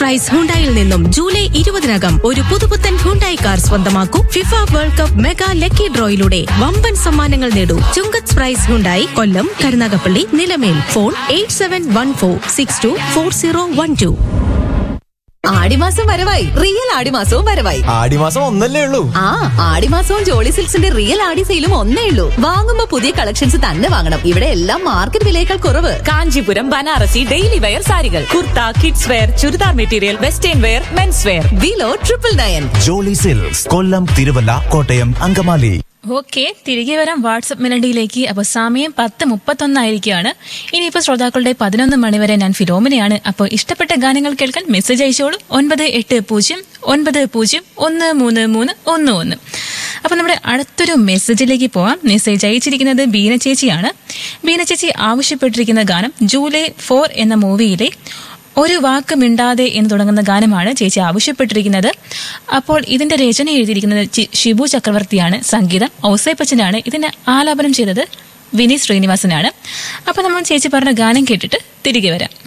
price ഹുണ്ടായിൽ നിന്നും July ഇരുപതിനകം ഒരു പുതുപുത്തൻ ഹുണ്ടായി കാർ സ്വന്തമാക്കൂ FIFA world cup mega lucky ഡ്രോയിലൂടെ വമ്പൻ സമ്മാനങ്ങൾ നേടൂ Chungath prize Hyundai Kollam Karunagappally Nilamel phone eight seven one four six two four zero one two ആടിമാസം വരവായി റിയൽ ആടിമാസവും വരവായി ആടിമാസം ഒന്നല്ലേ ഉള്ളൂ ആ ആടിമാസവും ജോളി സിൽക്സിന്റെ റിയൽ ആടി സെയിലും ഒന്നേ ഉള്ളൂ വാങ്ങുമ്പോ പുതിയ കളക്ഷൻസ് തന്നെ വാങ്ങണം ഇവിടെ എല്ലാം മാർക്കറ്റ് വിലയേക്കാൾ കുറവ് കാഞ്ചീപുരം ബനാറസി ഡെയിലി വെയർ സാരികൾ kurta kids wear churidar material western wear men's wear below triple nine Jolly Silks Kollam Thiruvalla Kottayam Angamaly okay തിരികെ വരാം വാട്സപ്പ് മെലഡിയിലേക്ക് അപ്പോൾ സമയം പത്ത് മുപ്പത്തൊന്നായിരിക്കുകയാണ് ഇനിയിപ്പോൾ ശ്രോതാക്കളുടെ പതിനൊന്ന് മണിവരെ ഞാൻ ഫിലോമിനയാണ് അപ്പോൾ ഇഷ്ടപ്പെട്ട ഗാനങ്ങൾ കേൾക്കാൻ മെസ്സേജ് അയച്ചോളൂ ഒൻപത് എട്ട് പൂജ്യം ഒൻപത് പൂജ്യം ഒന്ന് മൂന്ന് മൂന്ന് ഒന്ന് ഒന്ന് അപ്പോൾ നമ്മുടെ അടുത്തൊരു മെസ്സേജിലേക്ക് പോവാം മെസ്സേജ് അയച്ചിരിക്കുന്നത് ബീന ചേച്ചിയാണ് ബീന ചേച്ചി ആവശ്യപ്പെട്ടിരിക്കുന്ന ഗാനം ജൂലൈ ഫോർ എന്ന മൂവിയിലെ ഒരു വാക്ക് മിണ്ടാതെ എന്ന് തുടങ്ങുന്ന ഗാനമാണ് ചേച്ചി ആവശ്യപ്പെട്ടിരിക്കുന്നത് അപ്പോൾ ഇതിന്റെ രചന എഴുതിയിരിക്കുന്നത് ചി- ഷിബു ചക്രവർത്തിയാണ് സംഗീതം ഔസേപ്പച്ചനാണ് ഇതിന് ആലാപനം ചെയ്തത് വിനി ശ്രീനിവാസനാണ് അപ്പോൾ നമ്മൾ ചേച്ചി പറഞ്ഞ ഗാനം കേട്ടിട്ട് തിരികെ വരാം